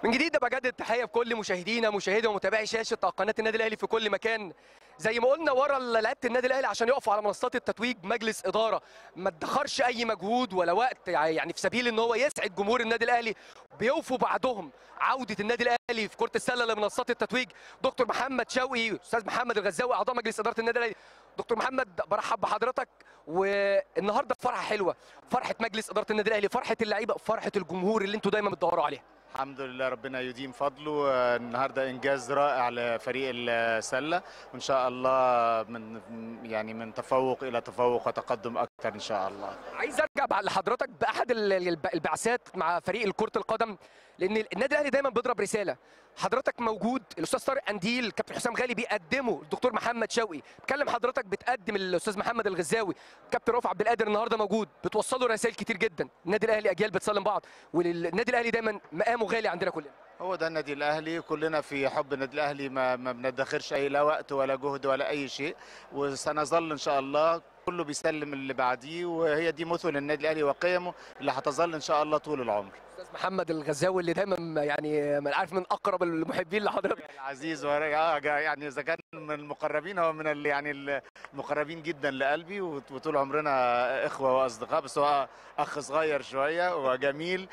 من جديد بجدد التحيه بكل مشاهدينا مشاهدي ومتابعي شاشه قناه النادي الاهلي في كل مكان زي ما قلنا ورا لعيبه النادي الاهلي عشان يقفوا على منصات التتويج مجلس اداره ما ادخرش اي مجهود ولا وقت يعني في سبيل ان هو يسعد جمهور النادي الاهلي بيوفوا بعدهم عوده النادي الاهلي في كره السله لمنصات التتويج دكتور محمد شوقي استاذ محمد الغزاوي اعضاء مجلس اداره النادي الاهلي دكتور محمد برحب بحضرتك والنهارده فرحه حلوه فرحه مجلس اداره النادي الاهلي فرحه اللعيبه فرحه الجمهور اللي انتوا دايما بتدوروا عليها الحمد لله ربنا يديم فضله آه، النهارده انجاز رائع لفريق السله وان شاء الله من يعني من تفوق الى تفوق وتقدم اكثر ان شاء الله عايز ارجع بعد لحضرتك باحد ال- الب- البعثات مع فريق كره القدم لان النادي الاهلي دايما بيضرب رساله حضرتك موجود الاستاذ طارق انديل كابتن حسام غالي بيقدمه الدكتور محمد شوقي بتكلم حضرتك بتقدم الاستاذ محمد الغزاوي كابتن رؤوف عبد القادر النهارده موجود بتوصلوا رسائل كتير جدا النادي الاهلي اجيال بتسلم بعض والنادي الاهلي دايما مقامه غالي عندنا كلنا هو ده النادي الاهلي كلنا في حب النادي الاهلي ما ما بندخرش اي لا وقت ولا جهد ولا اي شيء وسنظل ان شاء الله كله بيسلم اللي بعديه وهي دي مثل النادي الاهلي وقيمه اللي هتظل ان شاء الله طول العمر استاذ محمد الغزاوي اللي دايما يعني من عارف من اقرب المحبين لحضرتك العزيز ورجع يعني اذا كان من المقربين هو من ال- يعني المقربين جدا لقلبي وط- وطول عمرنا اخوه واصدقاء بس هو اخ صغير شويه وجميل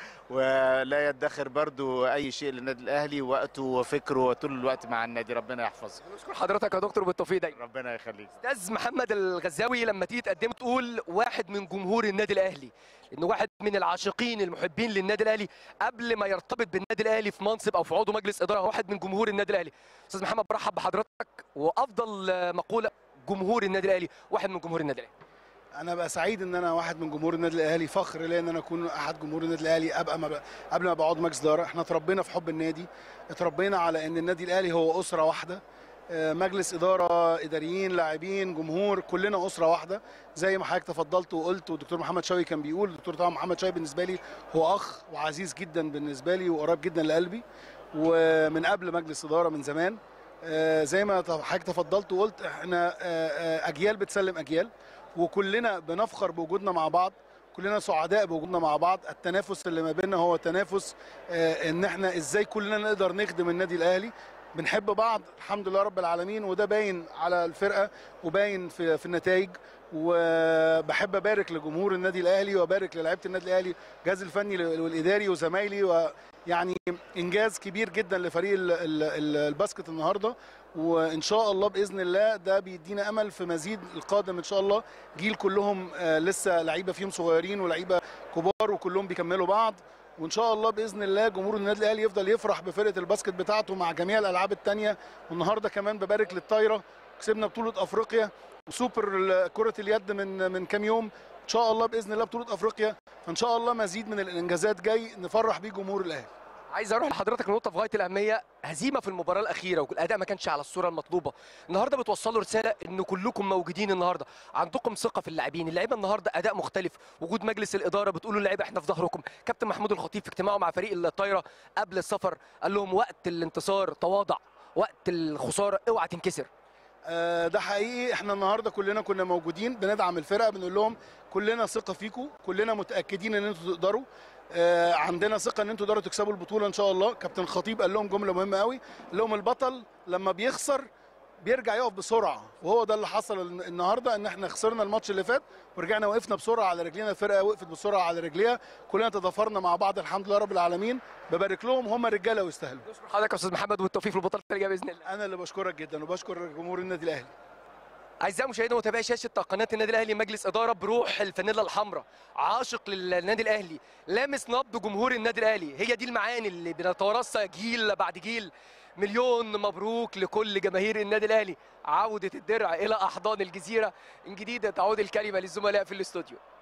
ولا يدخر برضو اي شيء للنادي الاهلي وقته وفكره طول الوقت مع النادي ربنا يحفظه نشكر حضرتك يا دكتور بالتوفيق دايما ربنا يخليك استاذ محمد الغزاوي لما تيجي تقدم تقول واحد من جمهور النادي الاهلي انه واحد من العاشقين المحبين للنادي الاهلي قبل ما يرتبط بالنادي الاهلي في منصب او في عضو مجلس اداره هو واحد من جمهور النادي الاهلي استاذ محمد برحب بحضرتك وافضل آه، مقوله جمهور النادي الاهلي واحد من جمهور النادي الاهلي انا بقى سعيد ان انا واحد من جمهور النادي الاهلي فخر ليا ان انا اكون احد جمهور النادي الاهلي ابقى ما بقى قبل ما بقعد مجلس اداره احنا اتربينا في حب النادي اتربينا على ان النادي الاهلي هو اسره واحده آه، مجلس اداره اداريين لاعبين جمهور كلنا اسره واحده زي ما حضرتك تفضلت وقلت والدكتور محمد شوقي كان بيقول الدكتور طبعا محمد شوقي بالنسبه لي هو اخ وعزيز جدا بالنسبه لي وقريب جدا لقلبي ومن قبل مجلس اداره من زمان آه، زي ما حضرتك تفضلت وقلت احنا آه، آه، اجيال بتسلم اجيال وكلنا بنفخر بوجودنا مع بعض كلنا سعداء بوجودنا مع بعض التنافس اللي ما بيننا هو تنافس آه، ان احنا ازاي كلنا نقدر نخدم النادي الاهلي بنحب بعض الحمد لله رب العالمين وده باين على الفرقه وباين في في النتائج وبحب ابارك لجمهور النادي الاهلي وابارك للاعيبه النادي الاهلي الجهاز الفني والاداري وزمايلي ويعني انجاز كبير جدا لفريق ال- ال- ال- الباسكت النهارده وان شاء الله باذن الله ده بيدينا امل في مزيد القادم ان شاء الله جيل كلهم آه، لسه لعيبه فيهم صغيرين ولعيبه كبار وكلهم بيكملوا بعض وان شاء الله باذن الله جمهور النادي الاهلي يفضل يفرح بفرقه الباسكت بتاعته مع جميع الالعاب الثانيه والنهارده كمان ببارك للطايره كسبنا بطوله افريقيا وسوبر ال- كره اليد من من كام يوم ان شاء الله باذن الله بطوله افريقيا فان شاء الله مزيد من الانجازات جاي نفرح بيه جمهور الاهلي عايز اروح لحضرتك لنقطه في غايه الاهميه هزيمه في المباراه الاخيره والاداء ما كانش على الصوره المطلوبه النهارده بتوصلوا رساله ان كلكم موجودين النهارده عندكم ثقه في اللاعبين اللعيبه النهارده اداء مختلف وجود مجلس الاداره بتقولوا للعيبه احنا في ظهركم كابتن محمود الخطيب في اجتماعه مع فريق الطايره قبل السفر قال لهم وقت الانتصار تواضع وقت الخساره اوعى تنكسر آه، ده حقيقي احنا النهارده كلنا كنا موجودين بندعم الفرقه بنقول لهم كلنا ثقه فيكم كلنا متاكدين ان انتوا تقدروا آه، عندنا ثقه ان انتوا تقدروا تكسبوا البطوله ان شاء الله كابتن الخطيب قال لهم جمله مهمه قوي قال لهم البطل لما بيخسر بيرجع يقف بسرعه وهو ده اللي حصل الن- النهارده ان احنا خسرنا الماتش اللي فات ورجعنا وقفنا بسرعه على رجلينا الفرقه وقفت بسرعه على رجليها كلنا تضافرنا مع بعض الحمد لله رب العالمين ببارك لهم هم رجاله ويستاهلوا نشكر حضرتك يا استاذ محمد والتوفيق في البطوله الجايه باذن الله انا اللي بشكرك جدا وبشكر جمهور النادي الاهلي اعزائي المشاهدين ومتابعي شاشه قناه النادي الاهلي مجلس اداره بروح الفانيلا الحمراء عاشق للنادي الاهلي لامس نبض جمهور النادي الاهلي هي دي المعاني اللي بنتوارثها جيل بعد جيل مليون مبروك لكل جماهير النادي الاهلي عوده الدرع الى احضان الجزيره من جديد تعود الكلمه للزملاء في الاستوديو